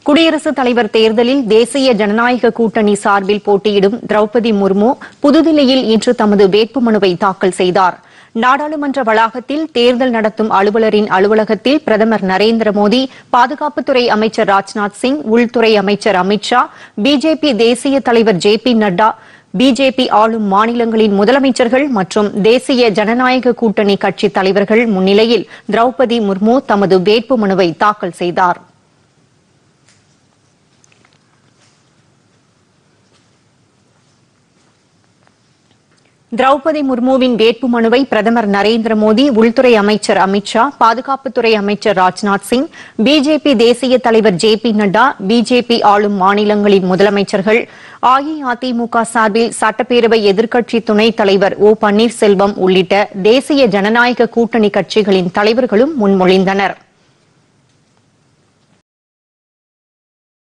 குடியரசுத் தலைவர் தேர்தலில் தேசிய ஜனநாயக கூட்டணி சார்பில் போட்டியிடும் திரௌபதி முர்மு புதுதில்லியில் இன்று தமது வேட்புமனுவை தாக்கல் செய்தார் நாடாளுமன்ற வளாகத்தில் தேர்தல் நடத்தும் அலுவலரின் அலுவலகத்தில் பிரதமர் நரேந்திர மோடி பாதுகாப்புத்துறை அமைச்சர் ராஜ்நாத் சிங் உள்துறை அமைச்சர் அமித் ஷா பிஜேபி தேசிய தலைவர் ஜே பி நட்டா பிஜேபி ஆளும் மாநிலங்களின் முதலமைச்சர்கள் மற்றும் தேசிய ஜனநாயக கூட்டணி கட்சி தலைவர்கள் முன்னிலையில் திரௌபதி முர்மு தமது வேட்புமனுவை தாக்கல் செய்தார் திரௌபதி முர்முவின் வேட்புமனுவை பிரதமர் நரேந்திர மோடி உள்துறை அமைச்சர் அமித் ஷா பாதுகாப்புத்துறை அமைச்சர் ராஜ்நாத் சிங் பிஜேபி தேசிய தலைவர் ஜே பி நட்டா பிஜேபி ஆளும் மாநிலங்களின் முதலமைச்சர்கள் அஇஅதிமுக சார்பில் சட்டப்பேரவை எதிர்க்கட்சி துணைத் தலைவர் ஓ பன்னீர்செல்வம் உள்ளிட்ட தேசிய ஜனநாயக கூட்டணி கட்சிகளின் தலைவர்களும் முன்மொழிந்தனா்